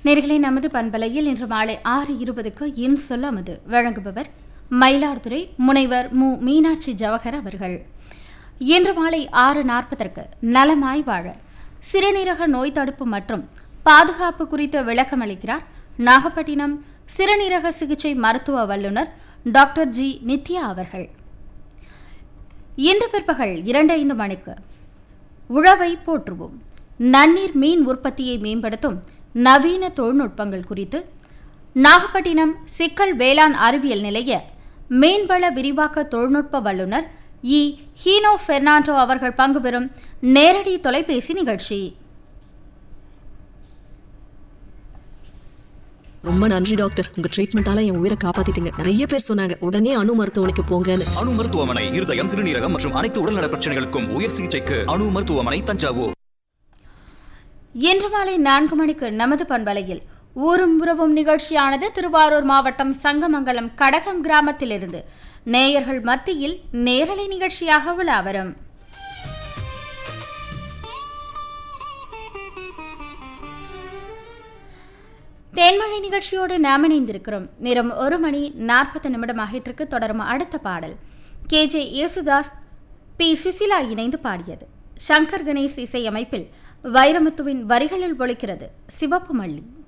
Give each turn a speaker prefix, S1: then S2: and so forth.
S1: நேர்களை நமது பண்பலையில் இன்று மாலை ஆறு இருபதுக்கு இன் சொல்லாமது வழங்குபவர் மயிலாடுதுறை முனைவர் மு மீனாட்சி ஜவஹர் அவர்கள் இன்று மாலை ஆறு நாற்பதற்கு நலமாய் வாழ சிறுநீரக நோய் தடுப்பு மற்றும் பாதுகாப்பு குறித்து விளக்கமளிக்கிறார் நாகப்பட்டினம் சிறுநீரக சிகிச்சை மருத்துவ வல்லுநர் டாக்டர் ஜி நித்யா அவர்கள் இன்று பிற்பகல் இரண்டு ஐந்து மணிக்கு உழவை போற்றுவோம் நன்னீர் மீன் உற்பத்தியை மேம்படுத்தும் நவீன தொழில்நுட்பங்கள் குறித்து நாகப்பட்டினம் சிக்கல் வேளாண் அறிவியல் நிலைய மீன்வள விரிவாக்க தொழில்நுட்ப வல்லுநர் இ ஹீனோ பெர்னாண்டோ அவர்கள் பங்கு பெறும் நேரடி தொலைபேசி நிகழ்ச்சி
S2: ரொம்ப நன்றி டாக்டர் உங்க ட்ரீட்மெண்டால என் உயிரை காப்பாத்திட்டீங்க நிறைய பேர் சொன்னாங்க உடனே அணு மருத்துவமனைக்கு போங்கன்னு
S3: அணு மருத்துவமனை இருதயம் சிறுநீரகம் மற்றும் அனைத்து உடல்நல பிரச்சனைகளுக்கும் உயர் சிகிச்சைக்கு அணு மருத்துவமனை தஞ்சாவூர்
S1: இன்று மாலை நான்கு மணிக்கு நமது பண்பலையில் ஊரும் உறவும் நிகழ்ச்சியானது திருவாரூர் மாவட்டம் சங்கமங்கலம் கடகம் கிராமத்திலிருந்து நேயர்கள் மத்தியில் நேரலை நிகழ்ச்சியாக உலா வரும் தேன்மழை நிகழ்ச்சியோடு நாம் இணைந்திருக்கிறோம் நேரம் ஒரு மணி நாற்பது நிமிடம் ஆகிட்டிருக்கு தொடரும் அடுத்த பாடல் K J Yesudas P Susheela இணைந்து பாடியது சங்கர் கணேஷ் இசையமைப்பில் வைரமுத்துவின் வரிகளில் ஒலிக்கிறது சிவப்பு மல்லி